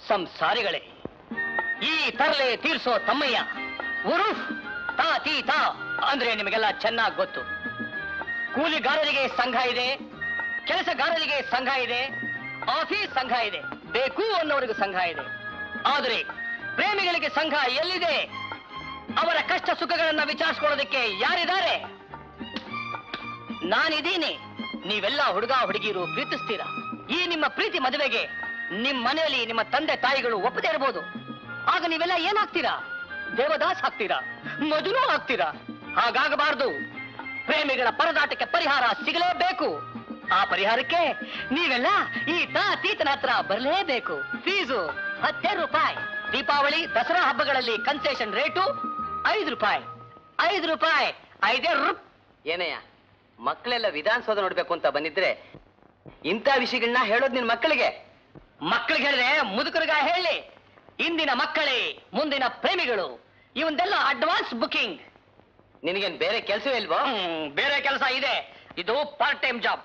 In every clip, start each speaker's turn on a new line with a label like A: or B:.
A: ಸಂಸಾರಿಗಳೇ ಈ ತರಲೆ ತೀರ್ಸೋ ತಮ್ಮಯ್ಯ ಉರುಫ್ ತಾ ತೀ ತಾ ಅಂದ್ರೆ ನಿಮಗೆಲ್ಲ ಚೆನ್ನಾಗಿ ಗೊತ್ತು ಕೂಲಿಗಾರರಿಗೆ ಸಂಘ ಇದೆ ಕೆಲಸಗಾರರಿಗೆ ಸಂಘ ಇದೆ ಆಫೀಸ್ ಸಂಘ ಇದೆ ಬೇಕು ಅನ್ನೋರಿಗೂ ಸಂಘ ಇದೆ ಆದರೆ ಪ್ರೇಮಿಗಳಿಗೆ ಸಂಘ ಎಲ್ಲಿದೆ ಅವರ ಕಷ್ಟ ಸುಖಗಳನ್ನ ವಿಚಾರಿಸ್ಕೊಳ್ಳೋದಕ್ಕೆ ಯಾರಿದ್ದಾರೆ ನಾನಿದ್ದೀನಿ ನೀವೆಲ್ಲ ಹುಡುಗ ಹುಡುಗಿರು ಪ್ರೀತಿಸ್ತೀರಾ ಈ ನಿಮ್ಮ ಪ್ರೀತಿ ಮದುವೆಗೆ ನಿಮ್ ಮನೆಯಲ್ಲಿ ನಿಮ್ಮ ತಂದೆ ತಾಯಿಗಳು ಒಪ್ಪದೇ ಇರಬಹುದು ಆಗ ನೀವೆಲ್ಲ ಏನಾಗ್ತೀರಾ ದೇವದಾಸ್ ಆಗ್ತೀರಾ ಮಜುನು ಆಗ್ತೀರಾ ಹಾಗಾಗಬಾರದು ಪ್ರೇಮಿಗಳ ಪರದಾಟಕ್ಕೆ ಪರಿಹಾರ ಸಿಗಲೇಬೇಕು ಆ ಪರಿಹಾರಕ್ಕೆ ನೀವೆಲ್ಲ ಈ ತೀತನ ಹತ್ರ ಬರಲೇಬೇಕು ಫೀಸು ಹತ್ತೇ ರೂಪಾಯಿ ದೀಪಾವಳಿ ದಸರಾ ಹಬ್ಬಗಳಲ್ಲಿ ಕನ್ಸೆಷನ್ ರೇಟು ಐದು ರೂಪಾಯಿ ಐದು ರೂಪಾಯಿ ಐದೇ ರುಪ್
B: ಏನಯ್ಯ ಮಕ್ಕಳೆಲ್ಲ ವಿಧಾನಸೌಧ ನೋಡ್ಬೇಕು ಅಂತ ಬಂದಿದ್ರೆ ಇಂಥ ವಿಷಯಗಳನ್ನ ಹೇಳೋದು ನಿನ್ ಮಕ್ಕಳಿಗೆ
A: ಮಕ್ಕಳಿಗೆ ಹೇಳಿದ್ರೆ ಮುದುಕರಿಗ ಹೇಳಿ ಇಂದಿನ ಮಕ್ಕಳೇ ಮುಂದಿನ ಪ್ರೇಮಿಗಳು ಇವನ್ನೆಲ್ಲ ಅಡ್ವಾನ್ಸ್ ಬುಕಿಂಗ್
B: ನಿನಗೇನ್ ಬೇರೆ ಕೆಲಸವೇ ಇಲ್ವೋ
A: ಬೇರೆ ಕೆಲಸ ಇದೆ ಇದು ಪಾರ್ಟ್ ಟೈಮ್ ಜಾಬ್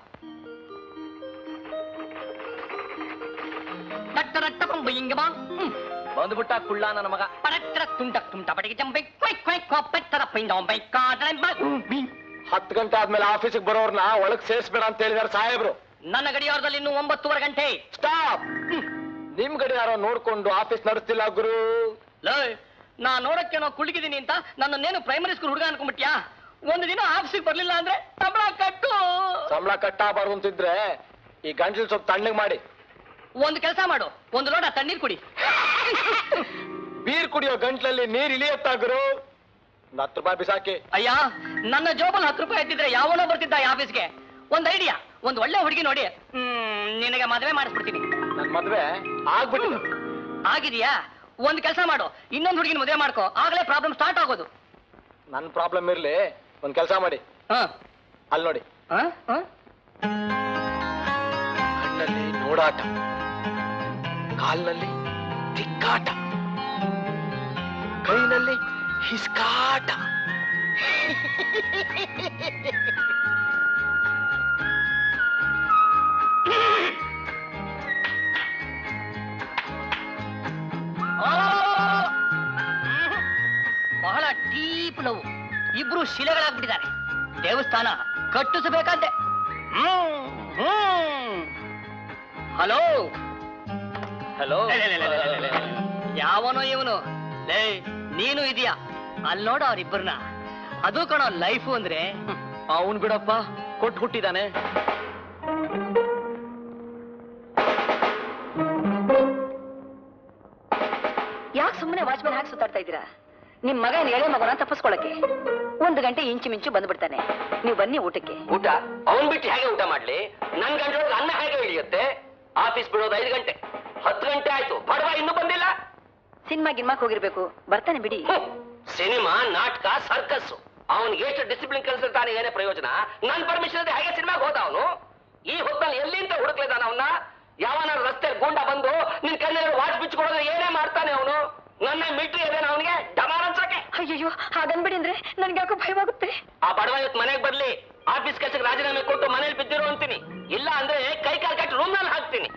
B: ಬಂದ್ಬಿಟ್ಟ ಕುಳ್ಳ ನನ್ನ ಮಗ
C: ಹತ್ತು ಗಂಟೆ ಆದ್ಮೇಲೆ ಆಫೀಸಿಗೆ ಬರೋರ್ನ ಒಳಗ್ ಸೇರ್ಸ್ಬೇಡ ಅಂತ ಹೇಳಿದಾರೆ ಸಾಹೇಬ್ರು
A: ನನ್ನ ಗಡಿಯಾರದಲ್ಲಿ ಇನ್ನು ಒಂಬತ್ತುವರೆ ಗಂಟೆ
C: ಸ್ಟಾಪ್ ನಿಮ್ ಗಡಿ ಯಾರೋ ನೋಡ್ಕೊಂಡು ಆಫೀಸ್ ನಡೆಸ್ತಿಲ್ಲ ಗುರು
A: ಲೇ ನಾ ನೋಡಕ್ಕೆ ನಾವು ಕುಳ್ಗಿದೀನಿ ಅಂತ ನನ್ನನ್ನೇನು ಪ್ರೈಮರಿ ಸ್ಕೂಲ್ ಹುಡುಗ ಅನ್ಕೊಂಡ್ಬಿಟ್ಯಾ ಒಂದು ದಿನ ಆಫೀಸಿಗೆ ಬರ್ಲಿಲ್ಲ ಅಂದ್ರೆ ಸಂಬಳ ಕಟ್ಟು
C: ಸಂಬಳ ಕಟ್ಟಾಗಬಾರ್ದು ಅಂತಿದ್ರೆ ಈ ಗಂಟ್ಲು ಸ್ವಲ್ಪ ತಣ್ಣಗ್ ಮಾಡಿ
A: ಒಂದು ಕೆಲಸ ಮಾಡು ಒಂದು ಲೋಟ ತಣ್ಣೀರ್ ಕುಡಿ
C: ಬೀರ್ ಕುಡಿಯೋ ಗಂಟ್ಲಲ್ಲಿ ನೀರ್ ಇಳಿಯತ್ತಾ ಗುರು ಒಂದು ಹತ್ತು ರೂಪಾಯಿ ಬಿಸಾಕಿ
A: ಅಯ್ಯ ನನ್ನ ಜೋಬಲ್ಲಿ ಹತ್ತು ರೂಪಾಯಿ ಎತ್ತಿದ್ರೆ ಯಾವನೋ ಬರ್ತಿದ್ದ ಈ ಆಫೀಸ್ಗೆ ಒಂದ್ ಐಡಿಯಾ ಒಂದ್ ಒಳ್ಳೆ ಹುಡುಗಿ ನೋಡಿ ಹ್ಮ್, ನಿನಗೆ ಮದುವೆ ಮಾಡಿಸ್ಬಿಡ್ತೀನಿ
C: ನನ್ ಮದ್ವೆ ಆಗ್ಬಿಟ್ಟು
A: ಆಗಿದೆಯಾ ಒಂದ್ ಕೆಲಸ ಮಾಡು ಇನ್ನೊಂದು ಹುಡುಗಿನ ಮದುವೆ ಮಾಡ್ಕೋ ಆಗ್ಲೇ ಪ್ರಾಬ್ಲಮ್ ಸ್ಟಾರ್ಟ್ ಆಗೋದು
C: ನನ್ ಪ್ರಾಬ್ಲಮ್ ಇರ್ಲಿ ಒಂದ್ ಕೆಲಸ ಮಾಡಿ
A: ಹ
C: ಅಲ್ಲಿ ನೋಡಿ
A: ಹ? ಹ?
C: ಕಣ್ಣಲ್ಲಿ ನೋಡಾಟ ಕಾಲ್ನಲ್ಲಿ ತಿಕ್ಕಾಟ ಕೈನಲ್ಲಿ ಹಿಸ್ಕಾಟ
A: ಬಹಳ ಡೀಪ್ ಲವ್ ಇಬ್ರು ಶಿಲೆಗಳಾಗ್ಬಿಟ್ಟಿದ್ದಾರೆ ದೇವಸ್ಥಾನ ಕಟ್ಟಿಸಬೇಕಂತೆ ಹಲೋ
B: ಹಲೋ
A: ಯಾವನೋ ಇವನು ಲೇ ನೀನು ಇದೆಯಾ ಅಲ್ಲಿ ನೋಡು ಅವ್ರಿಬ್ಬರನ್ನ ಅದು ಕಣೋ ಲೈಫು ಅಂದ್ರೆ
B: ಅವನ್ ಬಿಡಪ್ಪ ಕೊಟ್ಟು ಹುಟ್ಟಿದಾನೆ
D: ಯಾಕೆ ಸುಮ್ಮನೆ ವಾಚ್ಮನ್ ಹಾಕಿ ಸುತ್ತಾಡ್ತಾ ಇದ್ದೀರಾ ನಿಮ್ ಮಗ ಏನ್ ಎಳೆ ಮಗನ ತಪ್ಪಿಸ್ಕೊಳಕ್ಕೆ ಒಂದು ಗಂಟೆ ಇಂಚು ಮಿಂಚು ಬಂದ್ಬಿಡ್ತಾನೆ ನೀವು ಬನ್ನಿ ಊಟಕ್ಕೆ
B: ಊಟ ಅವನ್ ಬಿಟ್ಟು ಹೇಗೆ ಊಟ ಮಾಡ್ಲಿ ನನ್ ಗಂಟೆ ಅನ್ನ ಹೇಗೆ ಇಳಿಯುತ್ತೆ ಆಫೀಸ್ ಬಿಡೋದು ಐದು ಗಂಟೆ ಹತ್ತು ಗಂಟೆ ಆಯ್ತು ಬಡವ ಇನ್ನೂ ಬಂದಿಲ್ಲ
D: ಸಿನಿಮಾ ಗಿನ್ಮಾಕ್ ಹೋಗಿರ್ಬೇಕು ಬರ್ತಾನೆ ಬಿಡಿ
B: ಹ್ಮ್. ಸಿನಿಮಾ ನಾಟಕ ಸರ್ಕಸ್ ಅವನಿಗೆ ಎಷ್ಟು ಡಿಸಿಪ್ಲಿನ್ ಕಲಿಸಿರ್ತಾನೆ ಏನೇ ಪ್ರಯೋಜನ ನನ್ ಪರ್ಮಿಷನ್ ಇದೆ ಹೇಗೆ ಸಿನಿಮಾಗೆ ಹೋದ ಅವನು ಈ ಹೊತ್ತಲ್ಲಿ ಎಲ್ಲಿಂದ ಹುಡುಕ್ಲಿದ್ದಾನ ಅವನ್ನ ಯಾವನ ರಸ್ತೆ ಗೂಂಡ ಬಂದು ನಿನ್ ಕಣ್ಣಲ್ಲಿ ವಾಚ್ ಬಿಚ್ಕೊಡೋದ್ರೆ ಏನೇ ಮಾಡ್ತಾನೆ ಅವನು ನನ್ನ ಮಿಲ್ಟ್ರಿ ಅದೇನ ಅವನಿಗೆ ಡಮಾರ್ ಅನ್ಸಕ್ಕೆ
D: ಅಯ್ಯಯ್ಯೋ ಹಾಗನ್ಬಿಡಿ ಅಂದ್ರೆ ನನ್ಗೆ ಯಾಕೋ ಭಯವಾಗುತ್ತೆ
B: ಆ ಬಡವ ಇವತ್ತು ಮನೆಗೆ ಬರ್ಲಿ ಆಫೀಸ್ ಕೆಲಸಕ್ಕೆ ರಾಜೀನಾಮೆ ಕೊಟ್ಟು ಮನೇಲಿ ಬಿದ್ದಿರೋ ಅಂತೀನಿ ಇಲ್ಲ ಅಂದ್ರೆ ಕೈ ಕಾಲ್ ಕಟ್ಟಿ ರೂಮ್ ನಲ್ಲಿ ಹಾಕ್ತೀನಿ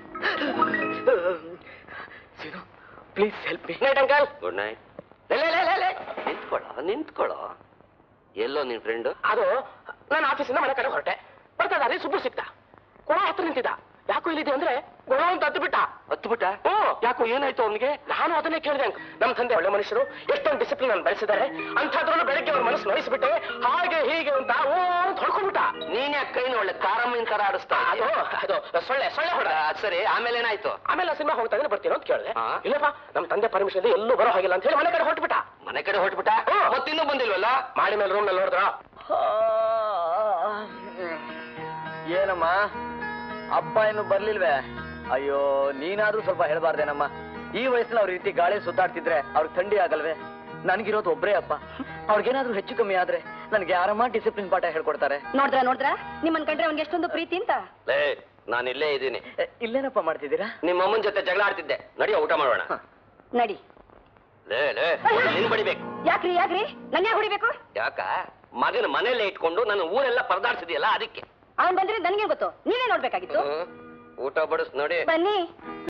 C: please help me
B: night uncle good night ನಿಂತ್ಕೊಳ್ಳೋ ನಿಂತ್ಕೊಳ್ಳೋ ಎಲ್ಲೋ ನಿನ್ ಫ್ರೆಂಡ್
C: ಅದು ನಾನು ಆಫೀಸಿಂದ ಮನೆ ಕಡೆ ಹೊರಟೆ ಬರ್ತಾ ದಾರಿ ಸುಬ್ಬು ಸಿಕ್ತ ಕೊಳ ಹತ್ರ ನಿಂತಿದ್ದ ಯಾಕೋ ಇಲ್ಲಿದೆ ಅಂದ್ರೆ ಗುಣ ಅಂತ ಹತ್ತು ಬಿಟ್ಟ
B: ಹತ್ತು ಬಿಟ್ಟ
C: ಹ್ಮ್
B: ಯಾಕೋ ಏನಾಯ್ತು ಅವನಿಗೆ
C: ನಾನು ಅದನ್ನೇ ಕೇಳಿದೆ ಅಂಕ್ ನಮ್ಮ ತಂದೆ ಒಳ್ಳೆ ಮನುಷ್ಯರು ಎಷ್ಟೊಂದು ಡಿಸಿಪ್ಲಿನ್ ಅನ್ನು ಬೆಳೆಸಿದ್ದಾರೆ ಅಂಥದ್ರಲ್ಲೂ ಬೆಳಗ್ಗೆ ಅವ್ರ ಮನಸ್ಸು ನೋಯಿಸ್ಬಿಟ್ಟೆ ಹಾಗೆ ಹೀಗೆ ಅಂತ ಓ ಅಂತ ಹೊಡ್ಕೊಂಡ್ಬಿಟ್ಟ
B: ನೀನ್ ಯಾಕೆ ಕೈನ ಒಳ್ಳೆ ಕಾರಮ್ಮಿನ ತರ ಆಡಿಸ್ತಾ
C: ಅದು ಅದು ಸೊಳ್ಳೆ ಸೊಳ್ಳೆ ಹೊಡ
B: ಅದ್ ಸರಿ ಆಮೇಲೆ ಏನಾಯ್ತು
C: ಆಮೇಲೆ ಸಿನಿಮಾ ಹೋಗ್ತಾ ಇದ್ರೆ ಬರ್ತೀನೋ ಅಂತ ಕೇಳಿದೆ
B: ಹಾ.
C: ಇಲ್ಲಪ್ಪ ನಮ್ಮ ತಂದೆ ಪರ್ಮಿಷನ್ ಇದೆ ಎಲ್ಲೂ ಬರೋ ಹಾಗಿಲ್ಲ ಅಂತ ಹೇಳಿ ಮನೆ ಕಡೆ ಹೊರಟ್ಬಿಟ್ಟ
B: ಮನೆ ಕಡೆ ಹೊಟ್ಬಿಟ್ಟ
C: ಹ್ಮ್.
B: ಮತ್ತಿನ್ನೂ ಬಂದಿಲ್ವಲ್ಲ
C: ಮಾಡಿ ಮೇಲೆ ರೂಮ್ ನಲ್ಲಿ ನೋಡಿದ್ರ
B: ಏನಮ್ಮ ಅಪ್ಪ ಇನ್ನು ಬರ್ಲಿಲ್ವೇ ಅಯ್ಯೋ ನೀನಾದ್ರೂ ಸ್ವಲ್ಪ ಹೇಳ್ಬಾರ್ದೇನಮ್ಮ ಈ ವಯಸ್ಸಲ್ಲಿ ಅವ್ರ ರೀತಿ ಗಾಳಿ ಸುತ್ತಾಡ್ತಿದ್ರೆ ಅವ್ರಿಗೆ ಥಂಡಿ ಆಗಲ್ವೇ ನನ್ಗಿರೋದು ಒಬ್ರೇ ಅಪ್ಪ ಅವ್ರಿಗೇನಾದ್ರೂ ಹೆಚ್ಚು ಕಮ್ಮಿ ಆದ್ರೆ ನನ್ಗೆ ಯಾರಮ್ಮ ಡಿಸಿಪ್ಲಿನ್ ಪಾಠ ಹೇಳ್ಕೊಡ್ತಾರೆ
D: ನೋಡ್ರ ನೋಡ್ರ ನಿಮ್ಮನ್ ಕಂಡ್ರೆ ಅವ್ನಿಗೆ ಎಷ್ಟೊಂದು ಪ್ರೀತಿ ಅಂತ
B: ಲೇ ನಾನು ಇಲ್ಲೇ ಇದ್ದೀನಿ ಇಲ್ಲೇನಪ್ಪ ಮಾಡ್ತಿದ್ದೀರಾ ನಿಮ್ಮ ಅಮ್ಮನ ಜೊತೆ ಜಗಳ ಆಡ್ತಿದ್ದೆ ನಡಿಯೋ ಊಟ ಮಾಡೋಣ
D: ನಡಿ
B: ಲೇ ಲೇ ನಿನ್ ಬಡಿಬೇಕು
D: ಯಾಕ್ರಿ ಯಾಕ್ರಿ ನನ್ ಯಾಕೆ ಹೊಡಿಬೇಕು
B: ಯಾಕ ಮಗನ ಮನೇಲೆ ಇಟ್ಕೊಂಡು ನನ್ನ ಊರೆಲ್ಲ ಪರದಾಡ್ಸಿದ್ಯಲ್ಲ ಅದಕ್ಕೆ
D: ಅವ್ನ್ ಬಂದ್ರೆ ನನ್ಗೆ ಗೊತ್ತು ನೀವೇ ನೋಡ್ಬೇಕಾಗಿತ್ತು
B: ಊಟ ಬಡಿಸ್ ನೋಡಿ
D: ಬನ್ನಿ